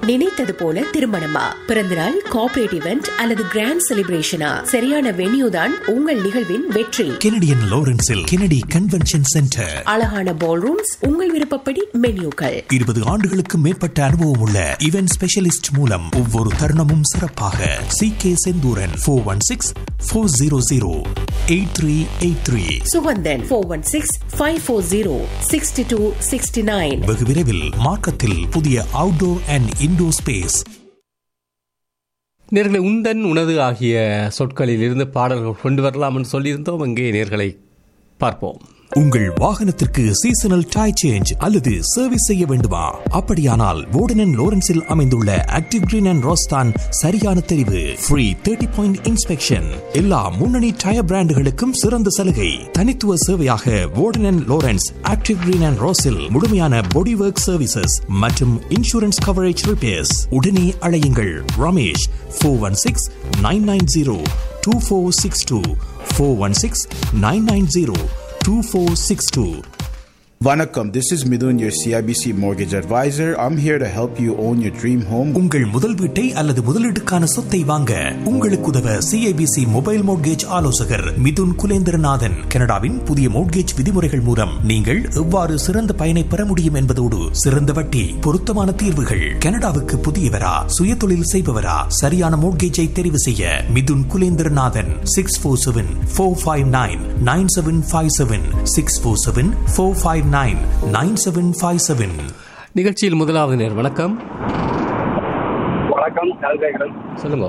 நினைத்தது போல திருமணமா பிறந்தநாள் கார்ப்பரேட் இவெண்ட் அல்லது கிராண்ட் செலிப்ரேஷனா சரியான வென்யூ தான் உங்கள் நிகழ்வின் வெற்றி கெனடியன் லாரன்ஸில் கெனடி கன்வென்ஷன் சென்டர் அழகான பால் ரூம்ஸ் உங்கள் விருப்பப்படி மென்யூக்கள் இருபது ஆண்டுகளுக்கு மேற்பட்ட அனுபவம் உள்ள இவென்ட் ஸ்பெஷலிஸ்ட் மூலம் ஒவ்வொரு தருணமும் சிறப்பாக C K Senthuran four one six four zero zero eight three eight three Suganthan four one six five four zero sixty two sixty nine வெகு விரைவில் மார்க்கத்தில் புதிய அவுட்டோர் அண்ட் இன்டோர் ஸ்பேஸ் நேர்களை உந்தன் உனது ஆகிய சொற்களில் இருந்து பாடல்கள் கொண்டு வரலாம் என்று சொல்லியிருந்தோம் அங்கே நேர்களை பார்ப்போம் உங்கள் வாகனத்திற்கு சீசனல் டை சேஞ்ச் அல்லது சர்வீஸ் செய்ய வேண்டுமா அப்படியானால் வோர்டன் லோரன்ஸில் அமைந்துள்ள ஆக்டிவ் கிரீன் அண்ட் ரோஸ்தான் சரியான தெரிவு ஃப்ரீ தேர்ட்டி பாயிண்ட் இன்ஸ்பெக்ஷன் எல்லா முன்னணி டயர் பிராண்டுகளுக்கும் சிறந்த சலுகை தனித்துவ சேவையாக Warden Lawrence active green and ரோஸில் முழுமையான பாடி ஒர்க் சர்வீசஸ் மற்றும் இன்சூரன்ஸ் கவரேஜ் ரிப்பேர்ஸ் உடனே அழையுங்கள் Ramesh four one six nine nine zero two four six two four one six nine nine zero 2462. Vanakkam, this is Midun, your CIBC mortgage advisor. I'm here to help you own your dream home. உங்கள் முதல் வீட்டை அல்லது முதலீட்டுக்கான சொத்தை வாங்க உங்களுக்கு உதவ CIBC mobile mortgage ஆலோசகர் மிதுன் குலேந்திரநாதன் கனடாவின் புதிய மோட்கேஜ் விதிமுறைகள் மூலம் நீங்கள் எவ்வாறு சிறந்த பயனை பெற முடியும் என்பதோடு சிறந்த வட்டி பொருத்தமான தீர்வுகள் கனடாவுக்கு புதியவரா சுய தொழில் செய்பவரா சரியான மோட்கேஜை தெரிவு செய்ய Mithun Kulendranathan six four seven four five nine nine seven five seven six four seven four five nine nine seven five seven நிகழ்ச்சியில் முதலாவது நேர் வணக்கம் வணக்கம் கல்கைகள் சொல்லுங்க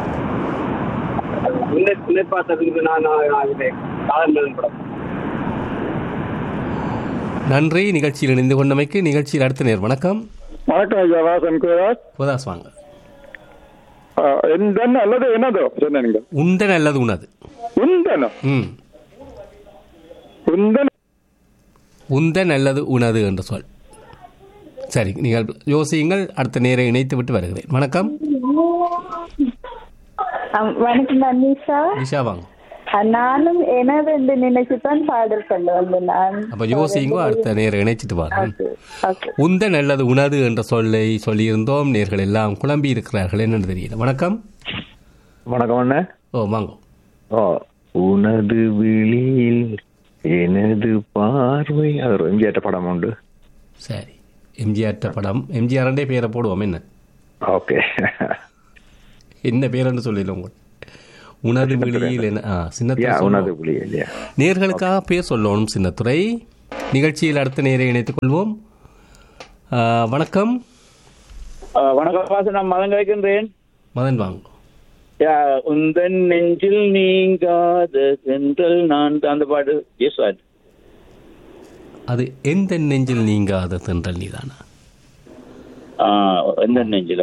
முன்னே முன்னே பார்த்ததுக்கு நான் நான் இது காதல் மேலன் படம் நன்றி நிகழ்ச்சியில் இணைந்து கொண்டமைக்கு நிகழ்ச்சியில் அடுத்த நேர் வணக்கம் வணக்கம் ஐயா வாசன் குராஜ் கோதாஸ் வாங்க எந்தன் அல்லது என்னதோ சொன்னீங்க உந்தன் அல்லது உனது உந்தனம் ம் உந்தன் உந்தன் அல்லது உனது என்ற சொல் சரி நீங்கள் யோசியுங்கள் அடுத்த நேரை இணைத்து விட்டு வருகிறேன் வணக்கம் அம், வணக்கம் நான் நிஷா நிஷா வாங்க அஹ், நானும் எனது என்று நினைச்சுதான் பாடல் கொண்டு வந்தேன் நான் அப்ப யோசிங்க அடுத்த நேரை இணைச்சிட்டு வாங்க ஓகே ஓகே உந்தன் அல்லது உனது என்ற சொல்லை சொல்லியிருந்தோம் நேர்கள் எல்லாம் குழம்பி இருக்கிறார்கள் என்னன்னு தெரியல வணக்கம் வணக்கம் அண்ணே ஓ வாங்க ஓ உனது விழியில் எனது பார்வை அது ஒரு எம்ஜிஆர் படம் உண்டு சரி எம்ஜிஆர் படம் எம்ஜிஆரண்டே பேரை போடுவோம் என்ன ஓகே என்ன பேருன்னு சொல்லிடலாம் உங்க உனது வெளியில் என்ன ஆ சின்னத்துறை யா உனது சொல்லுவோம். விழி இல்லையா நேர்களுக்காக பேர் சொல்லணும் சின்னத்துறை நிகழ்ச்சியில் அடுத்த நேரை இணைத்துக் கொள்வோம் ஆ, வணக்கம் வணக்கம் வாசன் நான் மதம் கிடைக்கின்றேன் மதன் வாங்க யா, உந்தன் நெஞ்சில் நீங்காத சென்றல் நான் அந்த பாட்டு எஸ் சார் அது எந்த நெஞ்சில் நீங்காத தென்றல் நீதானா எந்த நெஞ்சில்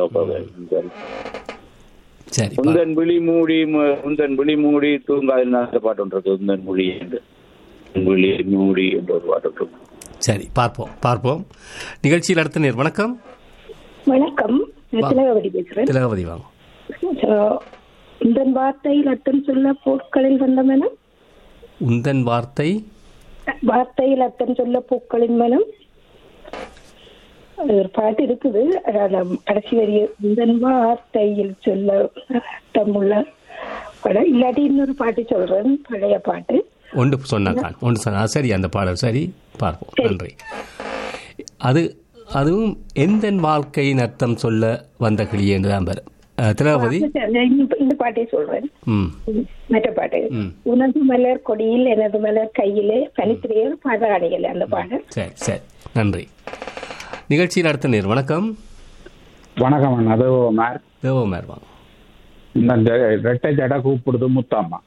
சரி பா- உந்தன் விழி மூடி மு- உந்தன் விழி மூடி தூங்காது அந்த பாட்டு ஒன்று இருக்கு உந்தன் மொழி என்று விழி மூடி என்ற ஒரு பாட்டு இருக்கு சரி பார்ப்போம் பார்ப்போம் நிகழ்ச்சியில் அடுத்த நேர் வணக்கம் வணக்கம் நான் திலகவதி பேசுறேன் திலகவதி வாங்க அஹ், இந்த வார்த்தையில் அர்த்தம் சொல்ல பூக்களில் வந்த மனம் உந்தன் வார்த்தை வார்த்தையில் அர்த்தம் சொல்ல பூக்களின் மனம் அது ஒரு பாட்டு இருக்குது அதுல கடைசி வரிய இந்த வார்த்தையில் சொல்ல அர்த்தமுள்ள படம் இல்லாட்டி இன்னொரு பாட்டு சொல்றேன் பழைய பாட்டு ஒன்று சொன்னாக்கான் ஒன்று சொன்னா சரி அந்த பாடல் சரி பார்ப்போம் நன்றி அது அதுவும் எந்த வாழ்க்கையின் அர்த்தம் சொல்ல வந்த கிளி என்று தான் பெறும் திலகவதி இந்த- இந்த பாட்டை சொல்றேன் ம் மற்ற பாட்டு ம். உனது மலர் கொடியில் எனது மலர் கையிலே பனித்திரையர் பாதகாணிகள் அந்த பாடல் சரி சரி நன்றி நிகழ்ச்சியில் அடுத்த நேர் வணக்கம் வணக்கம் அண்ணா அது மேர் தேவமேர் வாங்க இந்த ரெட்டை ஜடை கூப்பிடுது முத்தம்மா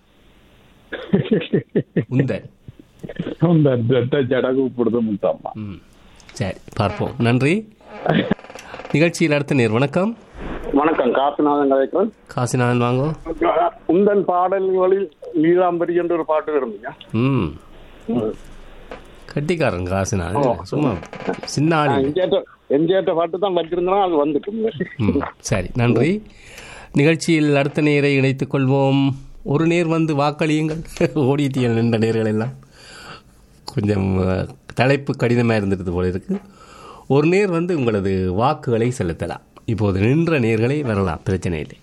உந்தன் இந்த ரெட்டை ஜடை கூப்பிடுது முத்தம்மா ம் சரி பார்ப்போம் நன்றி நிகழ்ச்சியில் அடுத்த நேர் வணக்கம் வணக்கம் காசுநாதன் கதைக்கிறேன் காசிநாதன் வாங்கோ உந்தன் பாடல்களில் நீலாம்பரி என்ற ஒரு பாட்டு இருந்தீங்க ம் கட்டிக்காரன் காசிநாதன் சும்மா சின்ன ஆள் இல்லை. எம்ஜிஆர் எம்ஜிஆர் பாட்டு தான் வச்சிருந்தா அது வந்துட்டு ம் சரி நன்றி நிகழ்ச்சியில் அடுத்த நேரை இணைத்துக் கொள்வோம் ஒரு நேர் வந்து வாக்களியுங்கள் ஓடிட்டியல் நின்ற நேர்கள் எல்லாம் கொஞ்சம் அஹ், தலைப்பு கடினமாக இருந்துட்டு போல இருக்கு ஒரு நேர் வந்து உங்களது வாக்குகளை செலுத்தலாம் இப்போது நின்ற நேர்களை வரலாம் பிரச்சனை இல்லை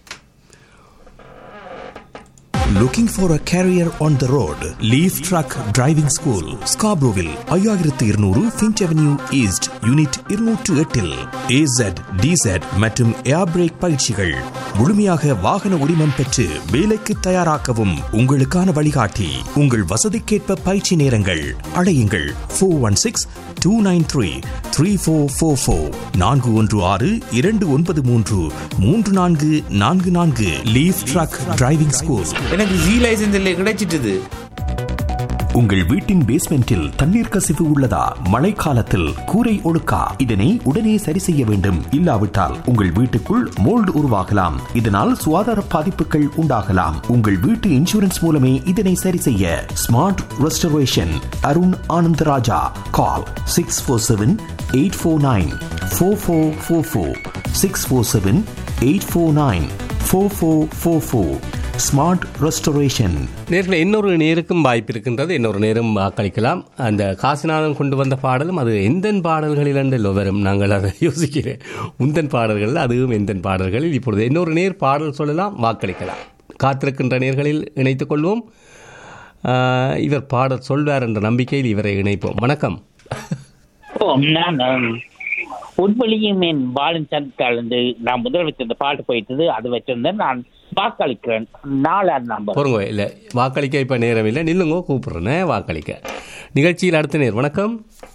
Looking for a career on the road? Leaf Truck Driving School, Scarboroughville, ஐயாயிரத்து இருநூறு ஃபின்ச் அவென்யூ ஈஸ்ட் யூனிட் இருநூற்று எட்டில் ஏசட் டிசட் மற்றும் ஏர் பிரேக் பயிற்சிகள் முழுமையாக வாகன உரிமம் பெற்று வேலைக்கு தயாராக்கவும் உங்களுக்கான வழிகாட்டி உங்கள் வசதிக்கேற்ப பயிற்சி நேரங்கள் அழையுங்கள் four one six two nine three three four four four நான்கு ஒன்று ஆறு இரண்டு ஒன்பது மூன்று மூன்று நான்கு நான்கு நான்கு லீஃப் ட்ரக் டிரைவிங் ஸ்கூல் எனக்கு ஜி லைசன்ஸ் இல்லை கிடைச்சிட்டுது உங்கள் வீட்டின் பேஸ்மெண்டில் தண்ணீர் கசிவு உள்ளதா மழைக்காலத்தில் கூரை ஒழுக்கா இதனை உடனே சரி செய்ய வேண்டும் இல்லாவிட்டால் உங்கள் வீட்டுக்குள் மோல்டு உருவாகலாம் இதனால் சுகாதார பாதிப்புகள் உண்டாகலாம் உங்கள் வீட்டு இன்சூரன்ஸ் மூலமே இதனை சரி செய்ய smart restoration Arun Anantharaja call six four seven eight four nine four four four four six four seven eight four nine four four four four smart restoration நேர்களை இன்னொரு நேருக்கும் வாய்ப்பு இருக்கின்றது இன்னொரு நேரம் வாக்களிக்கலாம் அந்த காசிநாதன் கொண்டு வந்த பாடலும் அது எந்தன் பாடல்களில் என்று வரும் நாங்கள் அதை யோசிக்கிறேன் உந்தன் பாடல்கள் அதுவும் எந்தன் பாடல்களில் இப்பொழுது இன்னொரு நேர் பாடல் சொல்லலாம் வாக்களிக்கலாம் காத்திருக்கின்ற நேர்களில் இணைத்துக் கொள்வோம் ஆஹ், இவர் பாடல் சொல்வார் என்ற நம்பிக்கையில் இவரை இணைப்போம் வணக்கம் ஓ நான் நான் உட்வெளியும் என் பாலன் சந்தால் வந்து நான் முதல் வச்சிருந்த பாட்டு போயிட்டது அது வச்சிருந்தேன் நான் வாக்களிக்கிறேன் நாலாம் நம்பர் பொறுங்க இல்லை வாக்களிக்க இப்போ நேரம் இல்லை நில்லுங்க கூப்பிடுறேன் வாக்களிக்க நிகழ்ச்சியில் அடுத்த நேர் வணக்கம்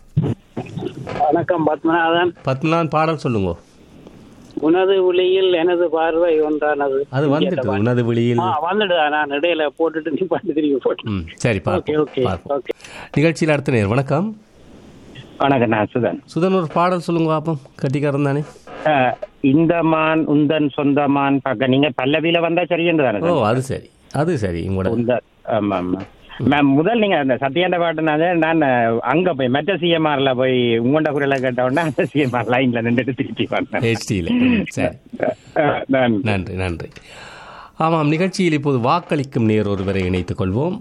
வணக்கம் பத்மநாதன் பத்மநாதன் பாடல் சொல்லுங்க உனது ஒளியில் எனது பார்வை ஒன்றானது அது வந்துட்டு உனது வெளியில் ஆ, வந்துடுதா நான் இடையில போட்டுட்டு நீ பாட்டு திரும்பி போட்டு ம் சரி ஓகே பார்ப்போம் ஓகே பார்ப்போம் ஓகே நிகழ்ச்சியில் அடுத்த நேர் வணக்கம் வணக்கம் நான் சுதன் சுதன் ஒரு பாடல் சொல்லுங்க பாப்போம் கட்டிக்காரன் தானே அஹ், இந்த மான் உந்தன் சொந்த மான் பார்க்க நீங்க பல்லவியில வந்தா சரியன்று தானே ஓ அது சரி அது சரி உங்களோட உந்தன் ஆமா ஆமா மேம் முதல் நீங்க அந்த சத்யாண்ட பாட்டுனால நான் அஹ், அங்க போய் மெட்ட சிஎம்ஆர்ல போய் உங்கண்ட குரலை கேட்ட உடனே அந்த சிஎம்ஆர் லைன்ல நின்றுட்டு திருப்பி வந்தேன் ஹெச்டியில் சரி அஹ், நான் நன்றி நன்றி ஆமாம் நிகழ்ச்சியில் இப்போது வாக்களிக்கும் நேர் ஒருவரை இணைத்துக் கொள்வோம்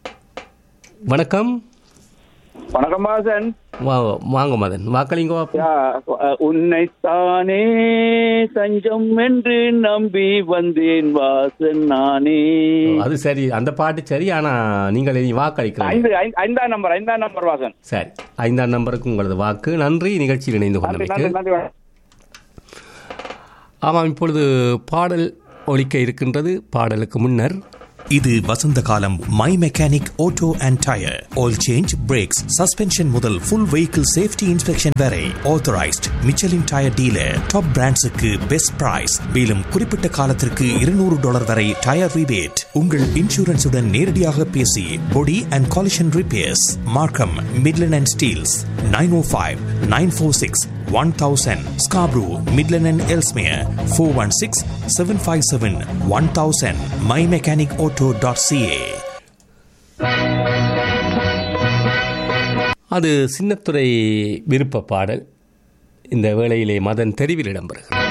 வணக்கம் வணக்கம் பாசன் வா வாங்க மதன் வாக்களிங்க பாப்போம். யா, அஹ், உன்னைத்தானே தஞ்சம் என்று நம்பி வந்தேன் வாசன் நானே அது சரி அந்த பாட்டு சரி ஆனா நீங்கள் இனி வாக்களிக்கலாம் ஐந்து ஐந்து- ஐந்தாம் நம்பர் ஐந்தாம் நம்பர் வாசன் சரி ஐந்தாம் நம்பருக்கு உங்களது வாக்கு நன்றி நிகழ்ச்சியில் இணைந்து நன்றி கொண்டமைக்கு நன்றி நன்றி வணக்கம். ஆமாம் இப்பொழுது பாடல் ஒலிக்க இருக்கின்றது பாடலுக்கு முன்னர் இது வசந்த காலம் my mechanic auto and tyre oil change brakes suspension முதல் ஃபுல் வெஹிக்கிள் சேஃப்டி இன்ஸ்பெக்ஷன் வரை authorised Michelin tyre dealer top பிராண்ட்ஸுக்கு பெஸ்ட் பிரைஸ் மேலும் குறிப்பிட்ட காலத்திற்கு இருநூறு டாலர் வரை டயர் ரிபேட் உங்கள் இன்சூரன்ஸுடன் நேரடியாக பேசி body and collision repairs Markham Midland and Steeles nine O five nine four six one thousand Scarborough Midland and Ellesmere four one six seven five seven one thousand my mechanic auto dot CA அது சின்னத்துறை விருப்ப பாடல் இந்த வேளையிலே மதன் தெரிவில் இடம்பெறுகிறது